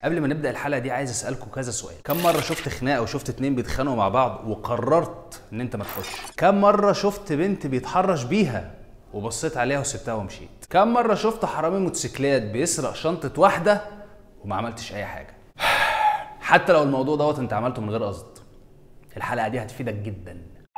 قبل ما نبدا الحلقه دي عايز اسالكم كذا سؤال كم مره شفت خناقه وشفت اتنين بيتخانقوا مع بعض وقررت ان انت ما تخش كم مره شفت بنت بيتحرش بيها وبصيت عليها وسبتها ومشيت كم مره شفت حرامي موتوسيكلات بيسرق شنطه واحده وما عملتش اي حاجه حتى لو الموضوع دوت انت عملته من غير قصد الحلقه دي هتفيدك جدا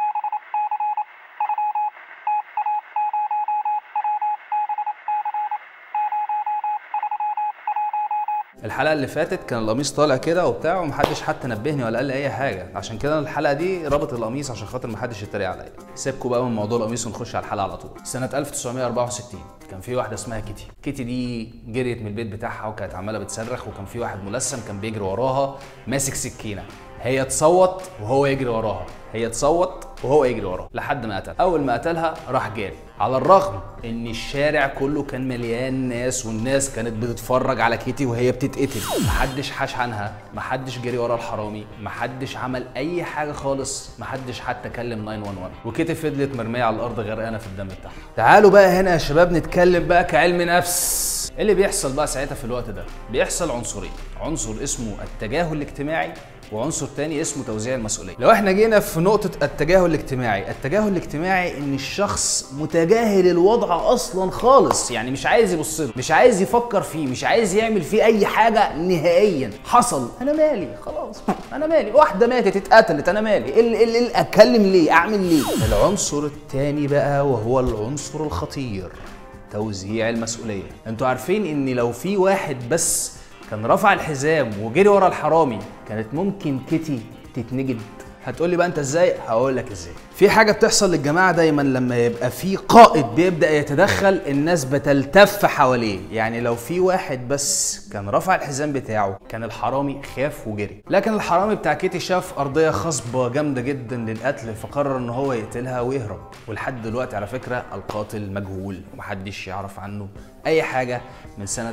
الحلقه اللي فاتت كان القميص طالع كده وبتاع ومحدش حتى نبهني ولا قال لي اي حاجه عشان كده الحلقه دي ربط القميص عشان خاطر محدش يتريق عليا سيبكوا بقى من موضوع القميص ونخش على الحلقه على طول سنه 1964 كان في واحده اسمها كيتي كيتي دي جريت من البيت بتاعها وكانت عماله بتصرخ وكان في واحد ملثم كان بيجري وراها ماسك سكينه هي تصوت وهو يجري وراها هي تصوت وهو يجري وراها لحد ما قتلها اول ما قتلها راح جاري على الرغم ان الشارع كله كان مليان ناس والناس كانت بتتفرج على كيتي وهي بتتقتل محدش حاش عنها محدش جري ورا الحرامي محدش عمل اي حاجه خالص محدش حتى كلم 911 وكيتي فضلت مرميه على الارض غرقانه في الدم بتاعها تعالوا بقى هنا يا شباب نتكلم بقى كعلم نفس ايه اللي بيحصل بقى ساعتها في الوقت ده بيحصل عنصرين عنصر اسمه التجاهل الاجتماعي وعنصر تاني اسمه توزيع المسؤوليه لو احنا جينا في نقطه التجاهل الاجتماعي التجاهل الاجتماعي ان الشخص متجاهل الوضع اصلا خالص يعني مش عايز يبص له مش عايز يفكر فيه مش عايز يعمل فيه اي حاجه نهائيا حصل انا مالي خلاص انا مالي واحده ماتت اتقتلت انا مالي إيه اللي اللي اللي اتكلم ليه اعمل ليه العنصر التاني بقى وهو العنصر الخطير توزيع المسؤوليه انتوا عارفين ان لو في واحد بس كان رفع الحزام وجري ورا الحرامي كانت ممكن كيتي تتنجد هتقول لي بقى انت ازاي هقول لك ازاي في حاجه بتحصل للجماعه دايما لما يبقى في قائد بيبدا يتدخل الناس بتلتف حواليه يعني لو في واحد بس كان رفع الحزام بتاعه كان الحرامي خاف وجري لكن الحرامي بتاع كيتي شاف ارضيه خصبه جامده جدا للقتل فقرر ان هو يقتلها ويهرب ولحد دلوقتي على فكره القاتل مجهول ومحدش يعرف عنه اي حاجه من سنه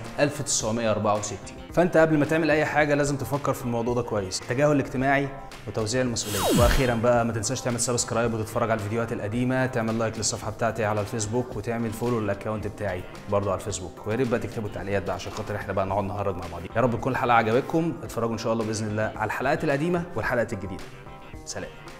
1964 فانت قبل ما تعمل اي حاجه لازم تفكر في الموضوع ده كويس التجاهل الاجتماعي وتوزيع المسؤوليه واخيرا بقى ما تنساش تعمل سبسكرايب وتتفرج على الفيديوهات القديمه تعمل لايك للصفحه بتاعتي على الفيسبوك وتعمل فولو للاكونت بتاعي برضه على الفيسبوك ويا ريت بقى تكتبوا التعليقات بقى عشان خاطر احنا بقى نقعد نهرج مع بعض يا رب تكون الحلقه عجبتكم اتفرجوا ان شاء الله باذن الله على الحلقات القديمه والحلقات الجديده سلام